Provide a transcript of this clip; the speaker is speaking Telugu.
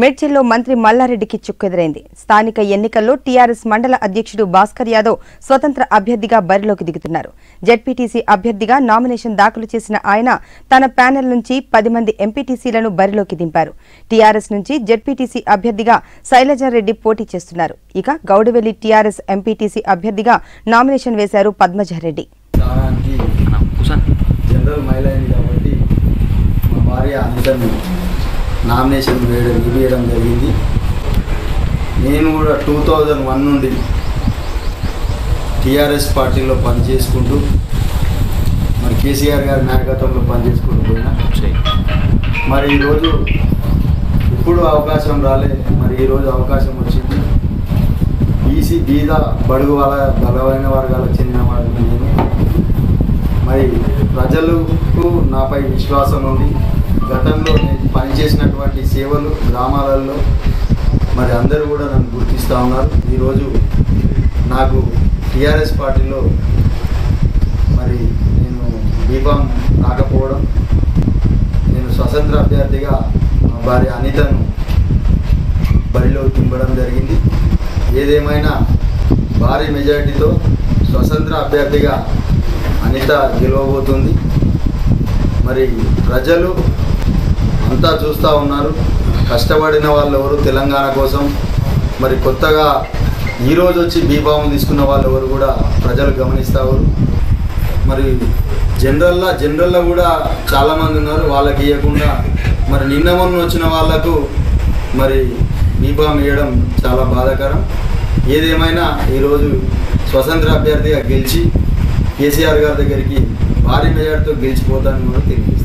మేడ్చల్లో మంత్రి మల్లారెడ్డికి చుక్కెదురైంది స్థానిక ఎన్నికల్లో టీఆర్ఎస్ మండల అధ్యక్షుడు భాస్కర్ యాదవ్ స్వతంత్ర అభ్యర్థిగా బరిలోకి దిగుతున్నారు జెడ్పీటీసీ అభ్యర్థిగా నామినేషన్ దాఖలు చేసిన ఆయన తన ప్యానెల్ నుంచి పది మంది ఎంపీటీసీలను బరిలోకి దింపారు టీఆర్ఎస్ నుంచి జెడ్పీటీసీ అభ్యర్థిగా శైలజారెడ్డి పోటీ చేస్తున్నారు ఇక గౌడవెల్లి టీఆర్ఎస్ ఎంపీటీసీ అభ్యర్థిగా నామినేషన్ వేశారు పద్మజారెడ్డి స్థానానికి జనరల్ మహిళ అయింది కాబట్టి మా భార్య అనితను నామినేషన్ వేయడం ఇవ్వడం జరిగింది నేను కూడా టూ థౌజండ్ వన్ నుండి టీఆర్ఎస్ పార్టీలో పనిచేసుకుంటూ మరి కేసీఆర్ గారి నాయకత్వంలో పనిచేసుకుంటూ పోయినా మరి ఈరోజు ఇప్పుడు అవకాశం రాలే మరి ఈరోజు అవకాశం వచ్చింది బీసీ బీద బడుగు వాళ్ళ బలమైన వర్గాలకు చెందిన వాడిని నేను మరి ప్రజలకు నాపై విశ్వాసం ఉంది గతంలో నేను పనిచేసినటువంటి సేవలు గ్రామాలలో మరి అందరూ కూడా నన్ను గుర్తిస్తూ ఉన్నారు ఈరోజు నాకు టీఆర్ఎస్ పార్టీలో మరి నేను దీపం రాకపోవడం నేను స్వతంత్ర అభ్యర్థిగా మా భార్య అనితను బరిలో దింపడం జరిగింది ఏదేమైనా భారీ మెజారిటీతో స్వతంత్ర అభ్యర్థిగా అనిత గెలవబోతుంది మరి ప్రజలు అంతా చూస్తూ ఉన్నారు కష్టపడిన వాళ్ళు ఎవరు తెలంగాణ కోసం మరి కొత్తగా ఈరోజు వచ్చి బీభావం తీసుకున్న వాళ్ళు ఎవరు కూడా ప్రజలు గమనిస్తారు మరి జనరల్లా జనరల్లో కూడా చాలామంది ఉన్నారు వాళ్ళకి ఇవ్వకుండా మరి నిన్న మొన్న వచ్చిన వాళ్ళకు మరి బీఫామ్ ఇవ్వడం చాలా బాధాకరం ఏదేమైనా ఈరోజు స్వతంత్ర అభ్యర్థిగా గెలిచి కేసీఆర్ గారి దగ్గరికి భారీ మెజార్టీతో గెలిచిపోతానని కూడా తెలియజేస్తాను